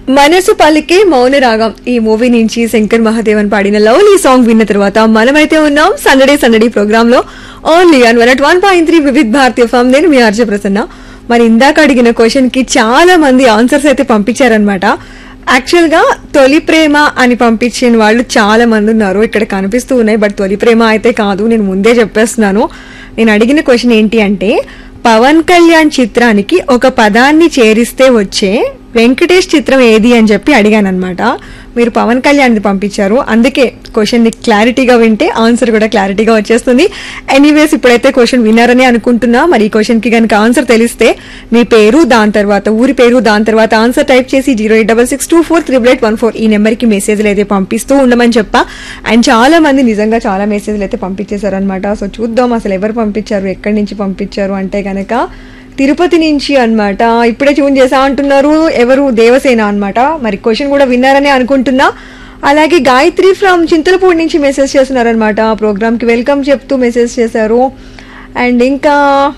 మనసు పలికే మౌన రాగం ఈ మూవీ నుంచి శంకర్ మహాదేవన్ పాడిన లవ్లీ సాంగ్ విన్న తర్వాత మనమైతే ఉన్నాం సందడే సందడి ప్రోగ్రామ్ లో only on one one point three Vividh Bharati FM నేను మీ ఆర్జే ప్రసన్న మరి ఇందాక అడిగిన క్వశ్చన్ కి చాలా మంది ఆన్సర్స్ అయితే పంపించారనమాట యాక్చువల్ గా తొలి ప్రేమ అని పంపించిన వాళ్ళు చాలా మంది ఉన్నారు ఇక్కడ కనిపిస్తూ ఉన్నాయి బట్ తొలి ప్రేమ అయితే కాదు నేను ముందే చెప్పేస్తున్నాను నేను అడిగిన క్వశ్చన్ ఏంటి అంటే పవన్ కళ్యాణ్ చిత్రానికి ఒక పదాన్ని చేరిస్తే వచ్చే వెంకటేష్ చిత్రం ఏది అని చెప్పి అడిగాను అనమాట మీరు పవన్ కళ్యాణ్ పంపించారు అందుకే క్వశ్చన్ ని క్లారిటీగా వింటే ఆన్సర్ కూడా క్లారిటీగా వచ్చేస్తుంది ఎనీవేస్ ఇప్పుడైతే క్వశ్చన్ విన్నారని అనుకుంటున్నా మరి ఈ క్వశ్చన్ కి కనుక ఆన్సర్ తెలిస్తే మీ పేరు దాని తర్వాత ఊరి పేరు దాని తర్వాత ఆన్సర్ టైప్ చేసి zero eight double six two four triple eight one four ఈ నెంబర్ కి మెసేజ్లు అయితే పంపిస్తూ ఉండమని చెప్పా అండ్ చాలా మంది నిజంగా చాలా మెసేజ్లు అయితే పంపించేశారనమాట సో చూద్దాం అసలు ఎవరు పంపించారు ఎక్కడి నుంచి పంపించారు అంటే గనక తిరుపతి నుంచి అన్నమాట ఇప్పుడే ట్యూన్ చేసా అంటున్నారు ఎవరు దేవసేన అన్నమాట మరి క్వశ్చన్ కూడా విన్నారని అనుకుంటున్నా అలాగే గాయత్రి ఫ్రమ్ చింతలపూడి నుంచి మెసేజ్ చేస్తున్నారనమాట ప్రోగ్రామ్ కి వెల్కమ్ చెప్తూ మెసేజ్ చేశారు అండ్ ఇంకా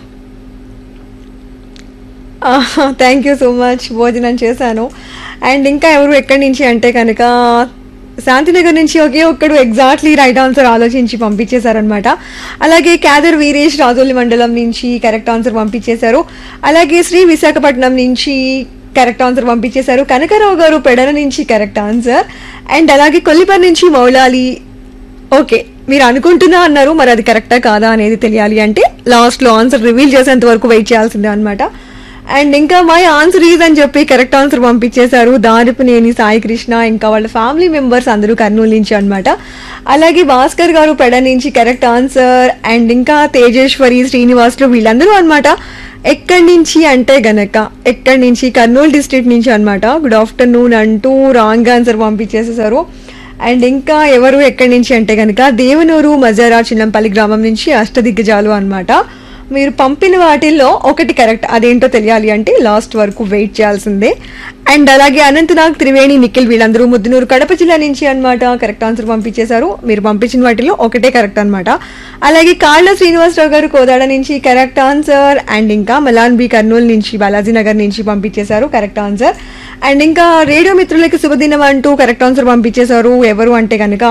థ్యాంక్ యూ సో మచ్ భోజనం చేశాను అండ్ ఇంకా ఎవరు ఎక్కడి నుంచి అంటే కనుక శాంతినగర్ నుంచి ఒకే ఒక్కడు ఎగ్జాక్ట్లీ రైట్ ఆన్సర్ ఆలోచించి పంపించేశారనమాట అలాగే క్యాదర్ వీరేష్ రాజోలి మండలం నుంచి కరెక్ట్ ఆన్సర్ పంపించేశారు అలాగే శ్రీ విశాఖపట్నం నుంచి కరెక్ట్ ఆన్సర్ పంపించేశారు కనకరావు గారు పెడల నుంచి కరెక్ట్ ఆన్సర్ అండ్ అలాగే కొల్లిపర్ నుంచి మౌలాలి ఓకే మీరు అనుకుంటున్నా అన్నారు మరి అది కరెక్టా కాదా అనేది తెలియాలి అంటే లాస్ట్లో ఆన్సర్ రివీల్ చేసేంత వరకు వెయిట్ చేయాల్సిందే అనమాట అండ్ ఇంకా మై ఆన్సర్ ఈజ్ అని చెప్పి కరెక్ట్ ఆన్సర్ పంపించేశారు దారిపునేని సాయి కృష్ణ ఇంకా వాళ్ళ ఫ్యామిలీ మెంబర్స్ అందరూ కర్నూలు నుంచి అనమాట అలాగే భాస్కర్ గారు పెడ నుంచి కరెక్ట్ ఆన్సర్ అండ్ ఇంకా తేజేశ్వరి శ్రీనివాసులు వీళ్ళందరూ అనమాట ఎక్కడి నుంచి అంటే గనక ఎక్కడి నుంచి కర్నూలు డిస్ట్రిక్ట్ నుంచి అనమాట గుడ్ ఆఫ్టర్నూన్ అంటూ రాంగ్ ఆన్సర్ పంపించేసేసారు అండ్ ఇంకా ఎవరు ఎక్కడి నుంచి అంటే కనుక దేవనూరు మజారా చిన్నంపల్లి గ్రామం నుంచి అష్టదిగ్గజాలు అన్నమాట మీరు పంపిన వాటిల్లో ఒకటి కరెక్ట్ అదేంటో తెలియాలి అంటే లాస్ట్ వరకు వెయిట్ చేయాల్సిందే అండ్ అలాగే అనంతనాగ్ త్రివేణి నిఖిల్ వీళ్ళందరూ ముద్దునూరు కడప జిల్లా నుంచి అన్నమాట కరెక్ట్ ఆన్సర్ పంపించేశారు మీరు పంపించిన వాటిల్లో ఒకటే కరెక్ట్ అన్నమాట అలాగే కాళ్ళ శ్రీనివాసరావు గారు కోదాడ నుంచి కరెక్ట్ ఆన్సర్ అండ్ ఇంకా మలాన్ బి కర్నూలు నుంచి బాలాజీ నగర్ నుంచి పంపించేశారు కరెక్ట్ ఆన్సర్ అండ్ ఇంకా రేడియో మిత్రులకి శుభదినం అంటూ కరెక్ట్ ఆన్సర్ పంపించేశారు ఎవరు అంటే కనుక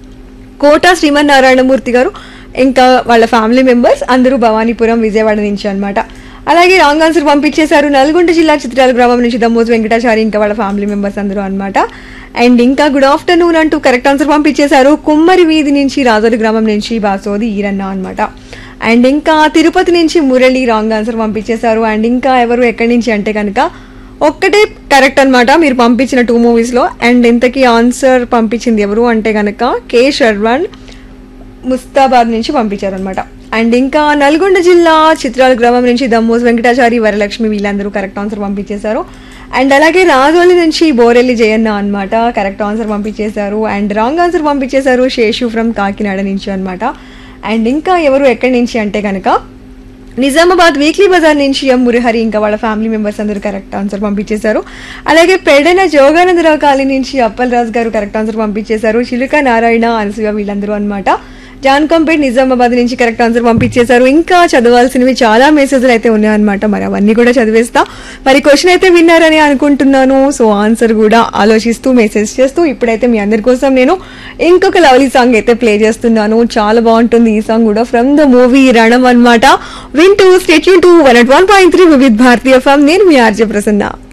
కోట శ్రీమన్నారాయణమూర్తి గారు ఇంకా వాళ్ళ ఫ్యామిలీ మెంబర్స్ అందరూ భవానీపురం విజయవాడ నుంచి అన్నమాట అలాగే రాంగ్ ఆన్సర్ పంపించేశారు నల్గొండ జిల్లా చిత్రాల గ్రామం నుంచి దమ్మోజు వెంకటాచారి ఇంకా వాళ్ళ ఫ్యామిలీ మెంబర్స్ అందరూ అన్నమాట అండ్ ఇంకా గుడ్ ఆఫ్టర్నూన్ అంటూ కరెక్ట్ ఆన్సర్ పంపించేశారు కుమ్మరి వీధి నుంచి రాజోలి గ్రామం నుంచి బాసోది ఈరన్న అన్నమాట అండ్ ఇంకా తిరుపతి నుంచి మురళి రాంగ్ ఆన్సర్ పంపించేశారు అండ్ ఇంకా ఎవరు ఎక్కడి నుంచి అంటే కనుక ఒక్కటే కరెక్ట్ అన్నమాట మీరు పంపించిన టూ మూవీస్లో అండ్ ఇంతకీ ఆన్సర్ పంపించింది ఎవరు అంటే కనుక కే శర్వణ్ ముస్తాబాద్ నుంచి పంపించారనమాట అండ్ ఇంకా నల్గొండ జిల్లా చిత్రాల గ్రామం నుంచి దమ్మోస్ వెంకటాచారి వరలక్ష్మి వీళ్ళందరూ కరెక్ట్ ఆన్సర్ పంపించేశారు అండ్ అలాగే రాజోలి నుంచి బోరెల్లి జయన్న అన్నమాట కరెక్ట్ ఆన్సర్ పంపించేశారు అండ్ రాంగ్ ఆన్సర్ పంపించేశారు శేషు ఫ్రమ్ కాకినాడ నుంచి అన్నమాట అండ్ ఇంకా ఎవరు ఎక్కడి నుంచి అంటే కనుక నిజామాబాద్ వీక్లీ బజార్ నుంచి ఎం మురహరి ఇంకా వాళ్ళ ఫ్యామిలీ మెంబర్స్ అందరూ కరెక్ట్ ఆన్సర్ పంపించేశారు అలాగే పెడన జోగానందరావు కాలనీ నుంచి అప్పల్ రాజు గారు కరెక్ట్ ఆన్సర్ పంపించేశారు చిలుక నారాయణ అనసూయ వీళ్ళందరూ అన్నమాట జాన్ కంపేట్ నిజామాబాద్ నుంచి కరెక్ట్ ఆన్సర్ పంపించేశారు ఇంకా చదవాల్సినవి చాలా మెసేజ్లు అయితే ఉన్నాయన్నమాట మరి అవన్నీ కూడా చదివేస్తా మరి క్వశ్చన్ అయితే విన్నారని అనుకుంటున్నాను సో ఆన్సర్ కూడా ఆలోచిస్తూ మెసేజ్ చేస్తూ ఇప్పుడైతే మీ అందరి కోసం నేను ఇంకొక లవ్లీ సాంగ్ అయితే ప్లే చేస్తున్నాను చాలా బాగుంటుంది ఈ సాంగ్ కూడా ఫ్రమ్ ద మూవీ రణం అన్నమాట వింటూ stay tuned to one at one point three Vividh Bharati FM నేను మీ ఆర్జే ప్రసన్న